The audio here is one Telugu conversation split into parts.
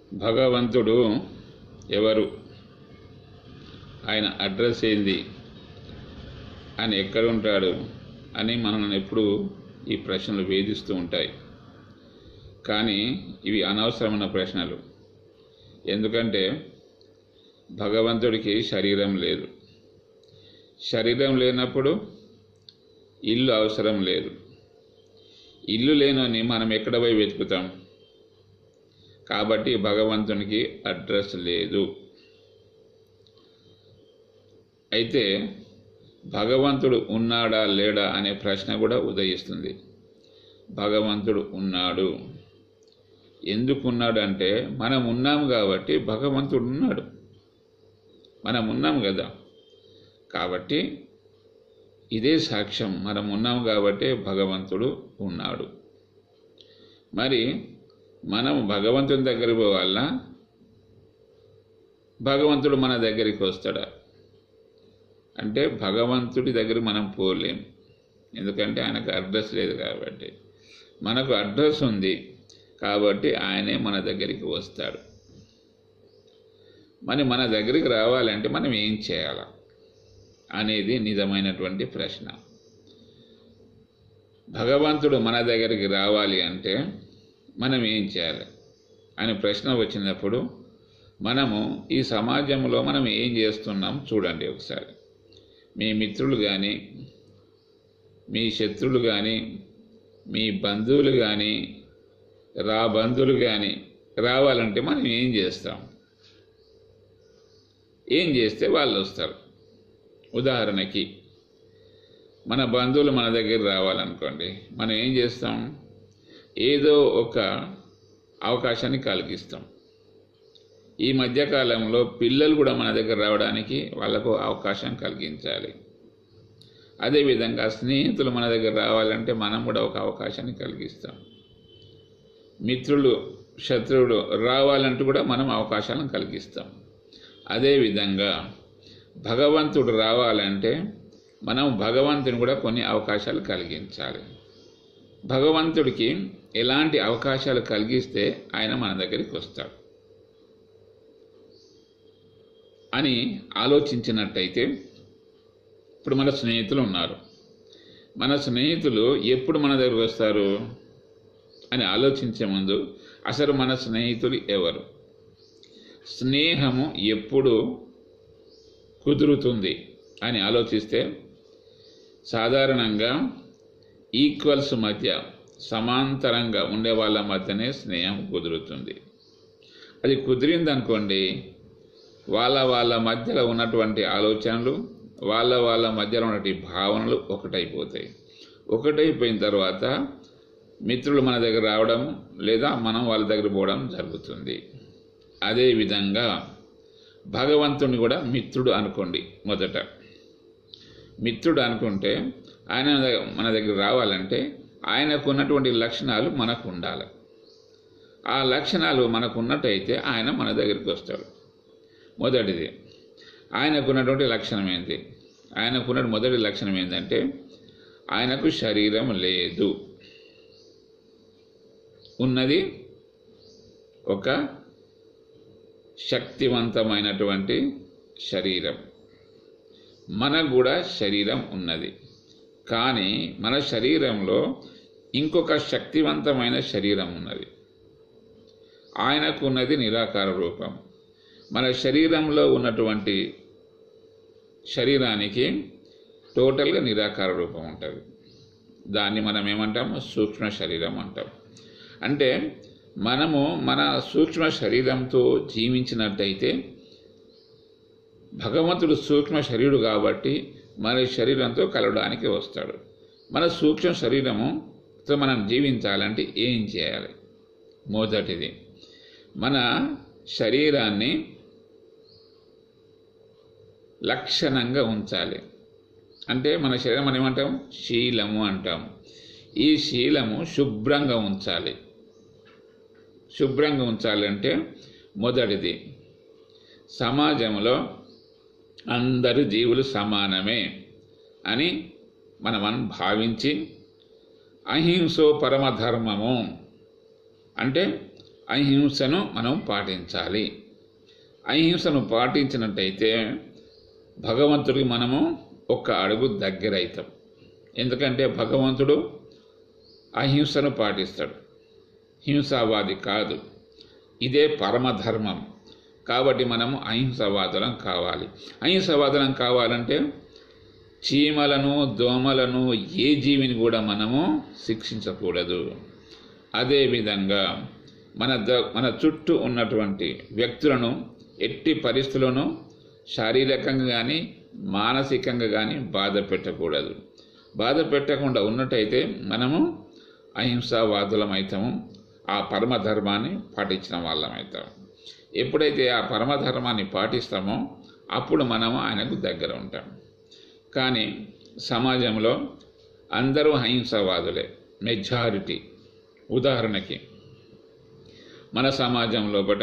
భగవంతుడు ఎవరు ఆయన అడ్రస్ ఏంది ఆయన ఎక్కడుంటాడు అని మనల్ని ఎప్పుడు ఈ ప్రశ్నలు వేధిస్తూ ఉంటాయి కానీ ఇవి అనవసరమైన ప్రశ్నలు ఎందుకంటే భగవంతుడికి శరీరం లేదు శరీరం లేనప్పుడు ఇల్లు అవసరం లేదు ఇల్లు లేనని మనం ఎక్కడ పోయి వెతుకుతాం కాబట్టి భగవంతునికి అడ్రస్ లేదు అయితే భగవంతుడు ఉన్నాడా లేడా అనే ప్రశ్న కూడా ఉదయిస్తుంది భగవంతుడు ఉన్నాడు ఎందుకు ఉన్నాడు అంటే మనం ఉన్నాం కాబట్టి భగవంతుడు ఉన్నాడు మనం ఉన్నాం కదా కాబట్టి ఇదే సాక్ష్యం మనం ఉన్నాం కాబట్టి భగవంతుడు ఉన్నాడు మరి మనం భగవంతుని దగ్గరికి పోవాలా భగవంతుడు మన దగ్గరికి వస్తాడా అంటే భగవంతుడి దగ్గర మనం పోలేం ఎందుకంటే ఆయనకు అడ్రస్ లేదు కాబట్టి మనకు అడ్రస్ ఉంది కాబట్టి ఆయనే మన దగ్గరికి వస్తాడు మరి మన దగ్గరికి రావాలంటే మనం ఏం చేయాలి అనేది నిజమైనటువంటి ప్రశ్న భగవంతుడు మన దగ్గరికి రావాలి అంటే మనం ఏం చేయాలి అనే ప్రశ్న వచ్చినప్పుడు మనము ఈ సమాజంలో మనం ఏం చేస్తున్నాం చూడండి ఒకసారి మీ మిత్రులు కానీ మీ శత్రువులు కానీ మీ బంధువులు కానీ రా బంధువులు కానీ రావాలంటే మనం ఏం చేస్తాం ఏం చేస్తే వాళ్ళు వస్తారు ఉదాహరణకి మన బంధువులు మన దగ్గర రావాలనుకోండి మనం ఏం చేస్తాం ఏదో ఒక అవకాశాన్ని కలిగిస్తాం ఈ మధ్యకాలంలో పిల్లలు కూడా మన దగ్గర రావడానికి వాళ్ళకు అవకాశం కలిగించాలి అదేవిధంగా స్నేహితులు మన దగ్గర రావాలంటే మనం కూడా ఒక అవకాశాన్ని కలిగిస్తాం మిత్రులు శత్రువులు రావాలంటూ కూడా మనం అవకాశాలను కలిగిస్తాం అదేవిధంగా భగవంతుడు రావాలంటే మనం భగవంతుని కూడా కొన్ని అవకాశాలు కలిగించాలి భగవంతుడికి ఎలాంటి అవకాశాలు కలిగిస్తే ఆయన మన దగ్గరికి వస్తాడు అని ఆలోచించినట్టయితే ఇప్పుడు మన స్నేహితులు ఉన్నారు మన స్నేహితులు ఎప్పుడు మన దగ్గరకు వస్తారు అని ఆలోచించే ముందు అసలు మన స్నేహితులు ఎవరు స్నేహము ఎప్పుడు కుదురుతుంది అని ఆలోచిస్తే సాధారణంగా ఈక్వల్స్ మధ్య సమాంతరంగా ఉండే వాళ్ళ మధ్యనే స్నేహం కుదురుతుంది అది కుదిరిందనుకోండి వాళ్ళ వాళ్ళ మధ్యలో ఉన్నటువంటి ఆలోచనలు వాళ్ళ వాళ్ళ మధ్యలో ఉన్నటువంటి భావనలు ఒకటైపోతాయి ఒకటైపోయిన తర్వాత మిత్రులు మన దగ్గర రావడం లేదా మనం వాళ్ళ దగ్గర పోవడం జరుగుతుంది అదేవిధంగా భగవంతుని కూడా మిత్రుడు అనుకోండి మొదట మిత్రుడు అనుకుంటే ఆయన మన దగ్గర రావాలంటే ఆయనకు ఉన్నటువంటి లక్షణాలు మనకు ఉండాలి ఆ లక్షణాలు మనకు ఉన్నట్టయితే ఆయన మన దగ్గరికి వస్తాడు మొదటిది ఆయనకు ఉన్నటువంటి లక్షణం ఏంటి ఆయనకు ఉన్న మొదటి లక్షణం ఏంటంటే ఆయనకు శరీరం లేదు ఉన్నది ఒక శక్తివంతమైనటువంటి శరీరం మనకు కూడా శరీరం ఉన్నది కానీ మన శరీరంలో ఇంకొక శక్తివంతమైన శరీరం ఉన్నది ఆయనకు ఉన్నది నిరాకార రూపం మన శరీరంలో ఉన్నటువంటి శరీరానికి టోటల్గా నిరాకార రూపం ఉంటుంది దాన్ని మనం ఏమంటాము సూక్ష్మ శరీరం అంటాం అంటే మనము మన సూక్ష్మ శరీరంతో జీవించినట్టయితే భగవంతుడు సూక్ష్మ శరీరుడు కాబట్టి మన శరీరంతో కలవడానికి వస్తాడు మన సూక్ష్మ శరీరముతో మనం జీవించాలంటే ఏం చేయాలి మొదటిది మన శరీరాన్ని లక్షణంగా ఉంచాలి అంటే మన శరీరం మనం ఏమంటాం శీలము అంటాం ఈ శీలము శుభ్రంగా ఉంచాలి శుభ్రంగా ఉంచాలంటే మొదటిది సమాజంలో అందరు జీవులు సమానమే అని మనం మనం భావించి అహింసో పరమధర్మము అంటే అహింసను మనం పాటించాలి అహింసను పాటించినట్టయితే భగవంతుడికి మనము ఒక్క అడుగు దగ్గర అవుతాం ఎందుకంటే భగవంతుడు అహింసను పాటిస్తాడు హింసావాది కాదు ఇదే పరమధర్మం కాబట్టి మనము అహింసవాదులం కావాలి అహింసవాదులం కావాలంటే చీమలను దోమలను ఏ జీవిని కూడా మనము శిక్షించకూడదు అదేవిధంగా మన ద మన చుట్టూ ఉన్నటువంటి వ్యక్తులను ఎట్టి పరిస్థితులను శారీరకంగా కానీ మానసికంగా కానీ బాధ పెట్టకూడదు బాధ పెట్టకుండా ఉన్నట్టయితే మనము అహింసావాదులం అవుతాము ఆ పరమధర్మాన్ని పాటించిన వాళ్ళం అవుతాము ఎప్పుడైతే ఆ పరమధర్మాన్ని పాటిస్తామో అప్పుడు మనము ఆయనకు దగ్గర ఉంటాం కానీ సమాజంలో అందరూ అహింసవాదులే మెజారిటీ ఉదాహరణకి మన సమాజం లోపల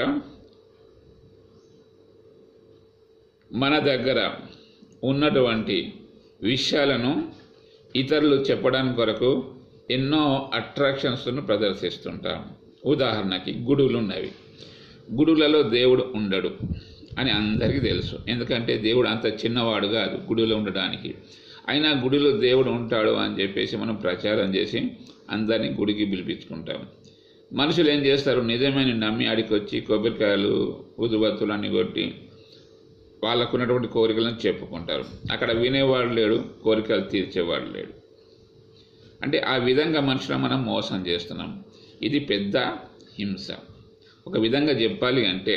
మన దగ్గర ఉన్నటువంటి విషయాలను ఇతరులు చెప్పడానికి కొరకు ఎన్నో అట్రాక్షన్స్ను ప్రదర్శిస్తుంటాం ఉదాహరణకి గుడులు ఉన్నవి గుడులలో దేవుడు ఉండడు అని అందరికీ తెలుసు ఎందుకంటే దేవుడు అంత చిన్నవాడు కాదు గుడిలో ఉండడానికి అయినా గుడిలో దేవుడు ఉంటాడు అని చెప్పేసి మనం ప్రచారం చేసి అందరినీ గుడికి పిలిపించుకుంటాం మనుషులు ఏం చేస్తారు నిజమైన నమ్మి అడికొచ్చి కొబ్బరికాయలు ఉదుబత్తులు అన్ని కొట్టి వాళ్ళకున్నటువంటి కోరికలను చెప్పుకుంటారు అక్కడ వినేవాడు లేడు కోరికలు తీర్చేవాడు లేడు అంటే ఆ విధంగా మనుషులను మనం మోసం చేస్తున్నాం ఇది పెద్ద హింస ఒక విధంగా చెప్పాలి అంటే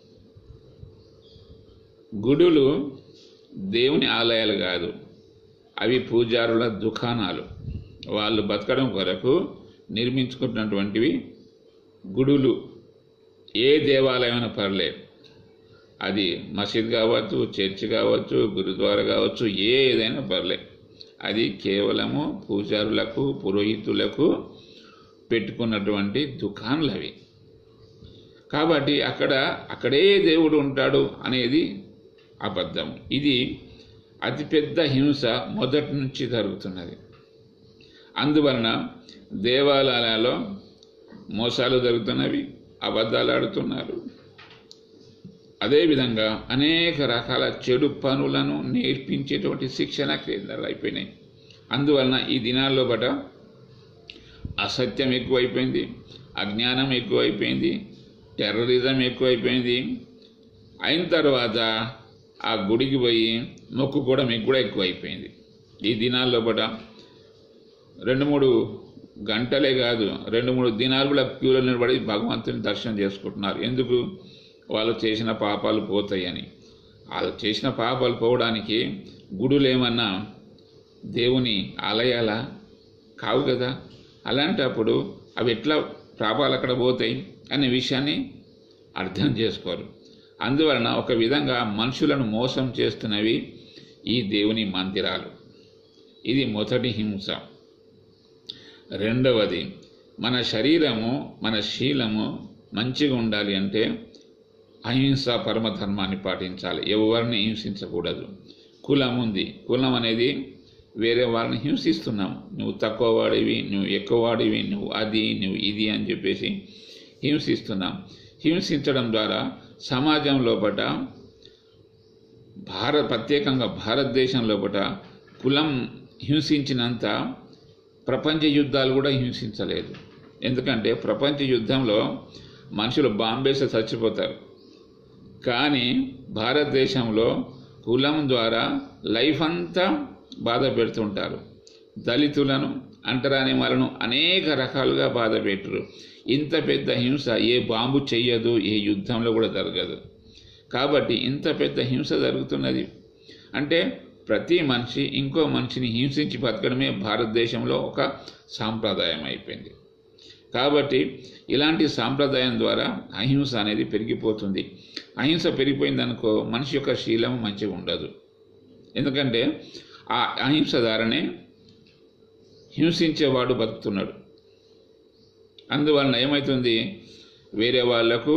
గుడులు దేవుని ఆలయాలు కాదు అవి పూజారుల దుకాణాలు వాళ్ళు బతకడం కొరకు నిర్మించుకున్నటువంటివి గుడులు ఏ దేవాలయమైనా పర్లేదు అది మసీద్ కావచ్చు చర్చ్ కావచ్చు గురుద్వారా కావచ్చు ఏదైనా పర్లేదు అది కేవలము పూజారులకు పురోహితులకు పెట్టుకున్నటువంటి దుకాణాలు అవి కాబట్టి అక్కడ అక్కడే దేవుడు ఉంటాడు అనేది అబద్ధం ఇది అతిపెద్ద హింస మొదటి నుంచి జరుగుతున్నది అందువలన దేవాలయాలలో మోసాలు జరుగుతున్నవి అబద్ధాలు ఆడుతున్నారు అదేవిధంగా అనేక రకాల చెడు పనులను నేర్పించేటువంటి శిక్షణ కేంద్రాలు అయిపోయినాయి అందువలన ఈ దినాల్లో బట అసత్యం ఎక్కువైపోయింది అజ్ఞానం ఎక్కువైపోయింది టెర్రరిజం ఎక్కువైపోయింది అయిన తర్వాత ఆ గుడికి పోయి మొక్కుకోవడం కూడా ఎక్కువైపోయింది ఈ దినాల్లో బట రెండు మూడు గంటలే కాదు రెండు మూడు దినాలు కూడా క్యూలో నిలబడి భగవంతుని దర్శనం చేసుకుంటున్నారు ఎందుకు వాళ్ళు చేసిన పాపాలు పోతాయని వాళ్ళు చేసిన పాపాలు పోవడానికి గుడులు ఏమన్నా దేవుని ఆలయాల కావు కదా అలాంటప్పుడు అవి ఎట్లా పాపాలు అక్కడ పోతాయి అనే విషయాన్ని అర్థం చేసుకోరు అందువలన ఒక విధంగా మనుషులను మోసం చేస్తున్నవి ఈ దేవుని మందిరాలు ఇది మొదటి హింస రెండవది మన శరీరము మన శీలము మంచిగా ఉండాలి అంటే అహింస పరమధర్మాన్ని పాటించాలి ఎవరిని హింసించకూడదు కులం ఉంది కులం అనేది వేరే వాళ్ళని హింసిస్తున్నాం నువ్వు తక్కువ వాడివి నువ్వు ఎక్కువ వాడివి నువ్వు అది నువ్వు ఇది అని చెప్పేసి హింసిస్తున్నాం హింసించడం ద్వారా సమాజం లోపట భారత ప్రత్యేకంగా భారతదేశం లోపట కులం హింసించినంత ప్రపంచ యుద్ధాలు కూడా హింసించలేదు ఎందుకంటే ప్రపంచ యుద్ధంలో మనుషులు బాంబేసి చచ్చిపోతారు కానీ భారతదేశంలో కులం ద్వారా లైఫ్ అంతా బాధ పెడుతుంటారు దళితులను అంటరాని వాళ్ళను అనేక రకాలుగా బాధ పెట్టరు ఇంత పెద్ద హింస ఏ బాంబు చెయ్యదు ఏ యుద్ధంలో కూడా జరగదు కాబట్టి ఇంత పెద్ద హింస జరుగుతున్నది అంటే ప్రతి మనిషి ఇంకో మనిషిని హింసించి బతకడమే భారతదేశంలో ఒక సాంప్రదాయం అయిపోయింది కాబట్టి ఇలాంటి సాంప్రదాయం ద్వారా అహింస అనేది పెరిగిపోతుంది అహింస పెరిగిపోయిందనుకో మనిషి యొక్క శీలం మంచిగా ఉండదు ఎందుకంటే ఆ అహింస ద్వారానే హింసించేవాడు బతుకుతున్నాడు అందువలన ఏమవుతుంది వేరే వాళ్లకు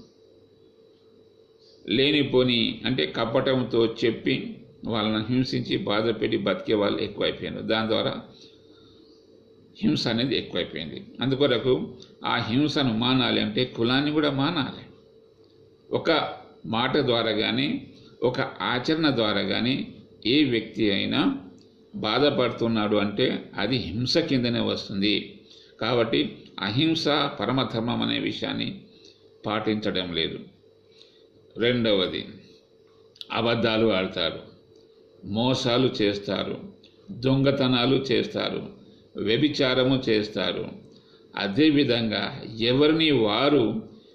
లేనిపోని అంటే కపటంతో చెప్పి వాళ్ళని హింసించి బాధ పెట్టి బతికే వాళ్ళు ఎక్కువైపోయారు దాని ద్వారా హింస అనేది ఎక్కువైపోయింది అందుకొరకు ఆ హింసను మానాలి అంటే కులాన్ని కూడా మానాలి ఒక మాట ద్వారా కానీ ఒక ఆచరణ ద్వారా కానీ ఏ వ్యక్తి అయినా బాధపడుతున్నాడు అంటే అది హింస కిందనే వస్తుంది కాబట్టి అహింస పరమధర్మం అనే విషయాన్ని పాటించడం లేదు రెండవది అబద్ధాలు ఆడతారు మోసాలు చేస్తారు దొంగతనాలు చేస్తారు వ్యభిచారము చేస్తారు అదేవిధంగా ఎవరిని వారు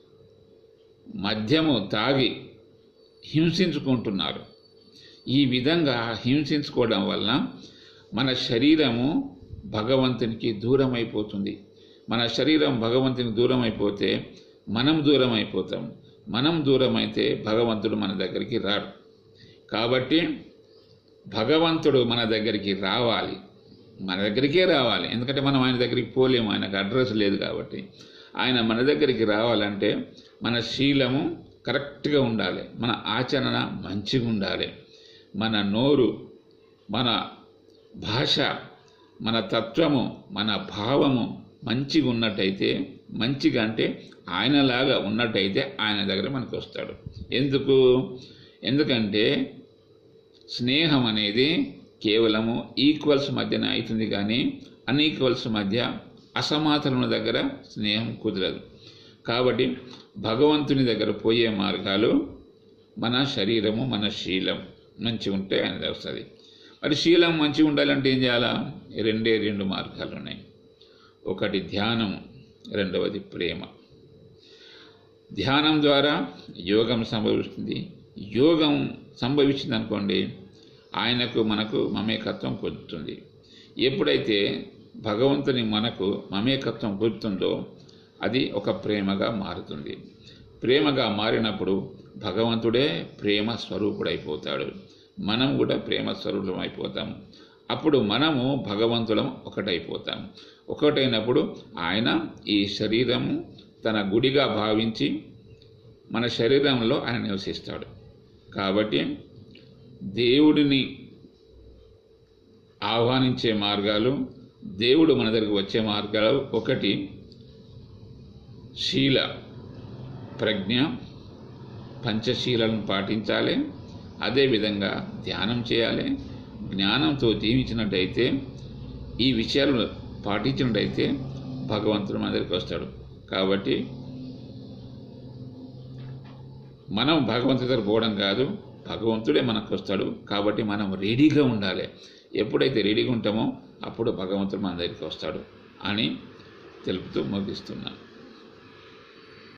మద్యము తాగి హింసించుకుంటున్నారు ఈ విధంగా హింసించుకోవడం వలన మన శరీరము భగవంతునికి దూరం అయిపోతుంది మన శరీరం భగవంతునికి దూరం అయిపోతే మనం దూరం అయిపోతాం మనం దూరం అయితే భగవంతుడు మన దగ్గరికి రాడు కాబట్టి భగవంతుడు మన దగ్గరికి రావాలి మన దగ్గరికే రావాలి ఎందుకంటే మనం ఆయన దగ్గరికి పోలేము ఆయనకు అడ్రస్ లేదు కాబట్టి ఆయన మన దగ్గరికి రావాలంటే మన శీలము కరెక్ట్గా ఉండాలి మన ఆచరణ మంచిగా ఉండాలి మన నోరు మన భాష మన తత్వము మన భావము మంచిగా ఉన్నట్టయితే మంచిగా అంటే ఆయనలాగా ఉన్నట్టయితే ఆయన దగ్గర మనకు వస్తాడు ఎందుకు ఎందుకంటే స్నేహం అనేది కేవలము ఈక్వల్స్ మధ్యన అవుతుంది కానీ అన్ఈక్వల్స్ మధ్య అసమానతల దగ్గర స్నేహం కుదరదు కాబట్టి భగవంతుని దగ్గర పోయే మార్గాలు మన శరీరము మన శీలం మంచిగా ఉంటే ఆయన వస్తుంది మరి శీలం మంచిగా ఉండాలంటే ఏం చేయాలా రెండే రెండు మార్గాలు ఉన్నాయి ఒకటి ధ్యానం రెండవది ప్రేమ ధ్యానం ద్వారా యోగం సంభవిస్తుంది యోగం సంభవించింది అనుకోండి ఆయనకు మనకు మమేకత్వం కుదురుతుంది ఎప్పుడైతే భగవంతుని మనకు మమేకత్వం కుదురుతుందో అది ఒక ప్రేమగా మారుతుంది ప్రేమగా మారినప్పుడు భగవంతుడే ప్రేమ స్వరూపుడైపోతాడు మనం కూడా ప్రేమ స్వరూపం అయిపోతాం అప్పుడు మనము భగవంతులం ఒకటైపోతాం ఒకటైనప్పుడు ఆయన ఈ శరీరము తన గుడిగా భావించి మన శరీరంలో ఆయన నివసిస్తాడు కాబట్టి దేవుడిని ఆహ్వానించే మార్గాలు దేవుడు మన దగ్గరికి వచ్చే మార్గాలు ఒకటి శీల ప్రజ్ఞ పంచశీలను పాటించాలి అదేవిధంగా ధ్యానం చేయాలి జ్ఞానంతో జీవించినట్టయితే ఈ విషయాలు పాటించినట్టయితే భగవంతుడు మన దగ్గరికి వస్తాడు కాబట్టి మనం భగవంతుడి దగ్గర పోవడం కాదు భగవంతుడే మనకు వస్తాడు కాబట్టి మనం రెడీగా ఉండాలి ఎప్పుడైతే రెడీగా ఉంటామో అప్పుడు భగవంతుడు మన దగ్గరికి వస్తాడు అని తెలుపుతూ ముగిస్తున్నాను